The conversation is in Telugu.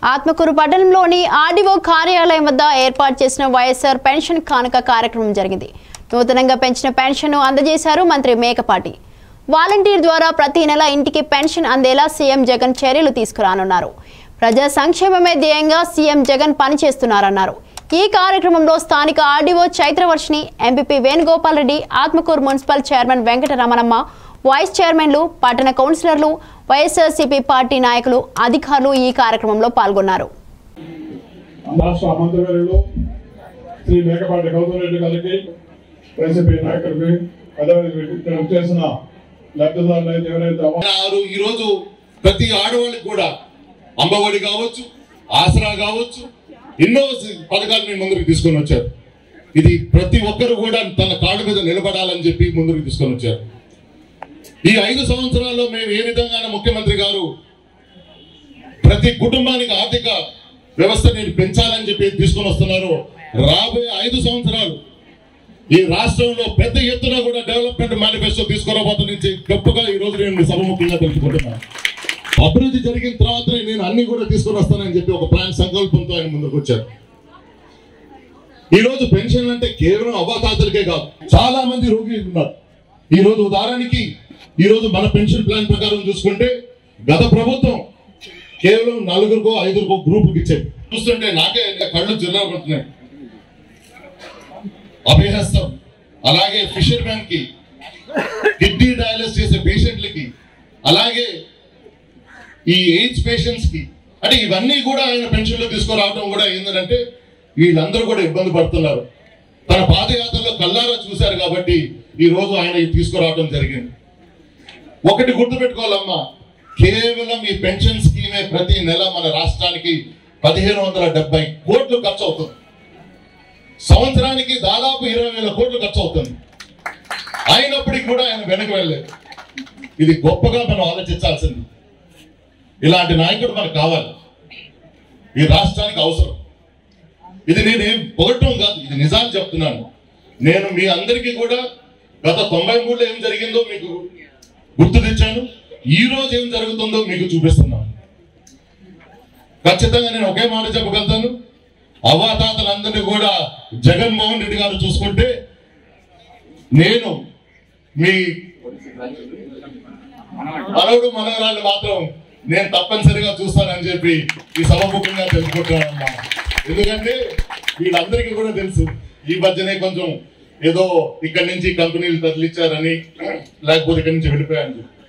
ఆత్మకూరు పట్టణంలోని ఆర్డీఓ కార్యాలయం వద్ద ఏర్పాటు చేసిన వైఎస్ఆర్ పెన్షన్ కానుక కార్యక్రమం జరిగింది నూతనంగా పెంచిన పెన్షన్ను అందజేశారు మంత్రి మేకపాటి వాలంటీర్ ద్వారా ప్రతి నెల ఇంటికి పెన్షన్ అందేలా సీఎం జగన్ చర్యలు తీసుకురానున్నారు ప్రజా సంక్షేమమే ధ్యేయంగా సీఎం జగన్ పనిచేస్తున్నారన్నారు ఈ కార్యక్రమంలో స్థానిక RDO Chaitravarshini MPP Venugopal Reddy Atmakur municipal chairman Venkataramanamma vice చైర్మన్లు పట్టణ కౌన్సిలర్లు వైఎస్ఆర్సీపీ పార్టీ నాయకులు అధికారులు ఈ కార్యక్రమంలో పాల్గొన్నారు రాష్ట్ర మంత్రివర్యులు శ్రీ మేకపాటి గౌతమ్ రెడ్డి గారికి వైసీపీ నాయకుడికి అదేవిధంగా ఇక్కడ చేసిన లబ్ధిదారులు అయితే ఎవరైతే అవ- ఆరు ఈ రోజు ప్రతి ఆడవాళ్ళకి కూడా అమ్మఒడి కావచ్చు ఆసరా కావచ్చు ఎన్నో పథకాలు మీ ముందుకు తీసుకొని వచ్చారు ఇది ప్రతి ఒక్కరు కూడా తన కాళ్ళ మీద నిలబడాలని చెప్పి ముందుకు తీసుకొని వచ్చారు ఈ ఐదు సంవత్సరాల్లో మేము ఏ విధంగా ముఖ్యమంత్రి గారు ప్రతి కుటుంబానికి ఆర్థిక వ్యవస్థని పెంచాలని చెప్పి తీసుకొని వస్తున్నారు రాబోయే ఐదు సంవత్సరాలు ఈ రాష్ట్రంలో పెద్ద ఎత్తున కూడా డెవలప్మెంట్ మేనిఫెస్టో తీసుకురాబోతు నుంచి గొప్పగా ఈ రోజు నేను సభముఖంగా తెలుసుకుంటున్నాను అభివృద్ధి జరిగిన తర్వాతనే నేను అన్ని కూడా తీసుకొని వస్తానని చెప్పి ఒక ప్లాన్ సంకల్పంతో ఆయన ముందుకు వచ్చారు ఈ రోజు పెన్షన్ అంటే కేవలం అవ్వాతాతలకే కాదు చాలా మంది రోగులు ఉన్నారు ఈ రోజు ఉదాహరణకి ఈ రోజు మన పెన్షన్ ప్లాన్ ప్రకారం చూసుకుంటే గత ప్రభుత్వం కేవలం నలుగురికో ఐదుగురికో గ్రూపుకి ఇచ్చేది చూస్తుంటే నాకే కళ్ళు జిల్లా పడుతున్నాయి అభయహస్తం అలాగే ఫిషర్ మ్యాన్ కి కిడ్నీ డయాలిసిస్ చేసే పేషెంట్లకి అలాగే ఈ ఎయిడ్స్ పేషెంట్స్ కి అంటే ఇవన్నీ కూడా ఆయన పెన్షన్ లో తీసుకురావడం కూడా ఏంటంటే వీళ్ళందరూ కూడా ఇబ్బంది పడుతున్నారు తన పాదయాత్రలో కల్లారా చూశారు కాబట్టి ఈ రోజు ఆయన ఇది తీసుకురావడం జరిగింది ఒకటి గుర్తుపెట్టుకోవాలమ్మా కేవలం ఈ పెన్షన్ స్కీమే ప్రతి నెల మన రాష్ట్రానికి పదిహేను వందల డెబ్బై కోట్లు ఖర్చు అవుతుంది సంవత్సరానికి దాదాపు ఇరవై వేల కోట్లు ఖర్చు అవుతుంది అయినప్పటికీ కూడా ఆయన వెనక్కి వెళ్ళలేదు ఇది గొప్పగా మనం ఆలోచించాల్సింది ఇలాంటి నాయకుడు మనకు కావాలి ఈ రాష్ట్రానికి అవసరం ఇది నేనేం పొగట్టం కాదు ఇది నిజాలు చెప్తున్నాను నేను మీ అందరికీ కూడా గత తొంభై మూడులో ఏం జరిగిందో మీకు గుర్తు తెచ్చాను ఈ రోజు ఏం జరుగుతుందో మీకు చూపిస్తున్నాను ఖచ్చితంగా నేను ఒకే మాట చెప్పగలుగుతాను అవ్వాతాతలందరినీ కూడా జగన్మోహన్ రెడ్డి గారు చూసుకుంటే నేను మీ మనవడు మనవరాళ్ళు మాత్రం నేను తప్పనిసరిగా చూస్తానని చెప్పి ఈ సభముఖంగా తెలుసుకుంటున్నానమ్మా ఎందుకంటే వీళ్ళందరికీ కూడా తెలుసు ఈ మధ్యనే కొంచెం ఏదో ఇక్కడి నుంచి కంపెనీలు తరలిచ్చారని లేకపోతే ఇక్కడి నుంచి వెళ్ళిపోయారని చెప్పి